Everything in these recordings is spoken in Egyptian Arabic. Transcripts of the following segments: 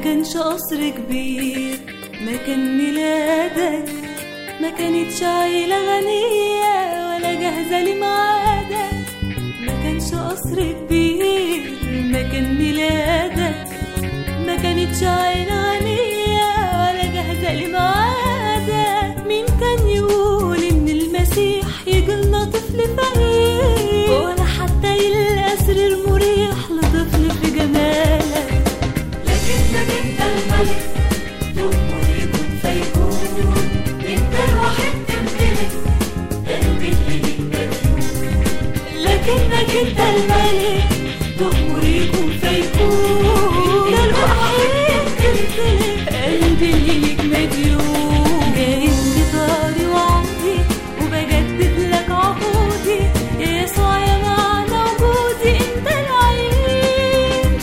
كانش قصر كبير مكان ميلادك ما كانتش عيلة غنية ولا جاهزة لميعادك ما كانش قصر كبير مكان ميلادك ما كانتش عيلة غنية ولا جاهزة لميعادك مين كان يقول إن المسيح يجيلنا طفل فقير ولا حتى يلقى سرير مريح لطفل في جمالك لكنك انت الملك تؤمر يكون فيكون انت الوحيد تمتلك قلبي اللي ليك مديون لكنك انت الملك تأمر يكون فيكون ده الوحيد تمتلك قلبي اللي ليك مديون جايب جداري وعمري وبجدد لك عهودي يا يسوع يا معنى وجودي انت العين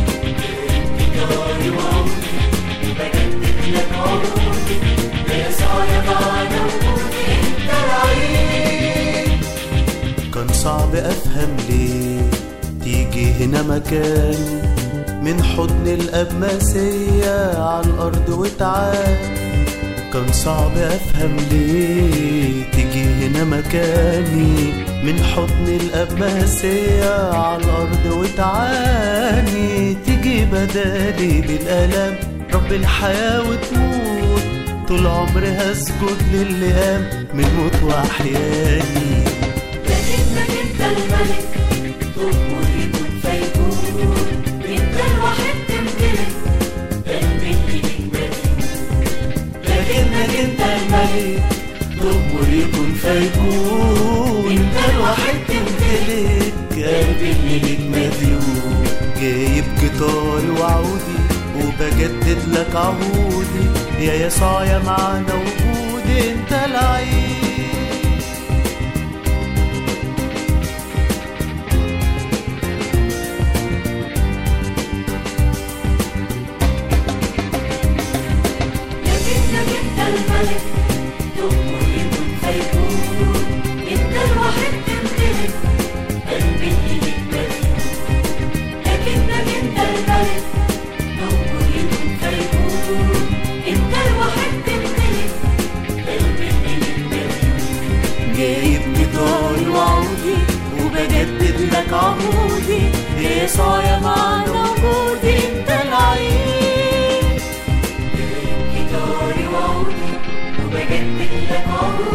جاري وعمري بجدد لك عهودي يا يسوع معنا وجودي انت العين كان صعب افهم ليه تيجي هنا مكان من حضن الاب مسيا على الارض وتعال كان صعب افهم ليه تيجي هنا مكاني من حضن الاب مسيا على الارض وتعاني تيجي بدالي بالالم رب الحياه وتموت طول عمري هسجد للي قام من موت واحياني لكنك انت الملك تؤمر يكون فيكون انت الوحيد تمتلك قلبي اللي ليك مديون لكنك انت الملك تؤمر يكون فيكون انت الوحيد تمتلك قلبي اللي ليك مديون جايب جيتاري وعودي وبجدد لك عهودي يا يسوع يا معنا وجودي انت العين لكنك انت الملك تؤمر يكون فيكون انت الوحيد تمتلك قلبي اللي ليك مديون لكنك انت الملك تؤمر يكون فيكون انت الوحيد تمتلك قلبي اللي ليك مديون جايب جيتاري وعودي وبجدد لك عهودي يا يسوع يا معنا وجودي انت العين جداري وعودي وبجدد لك عهودي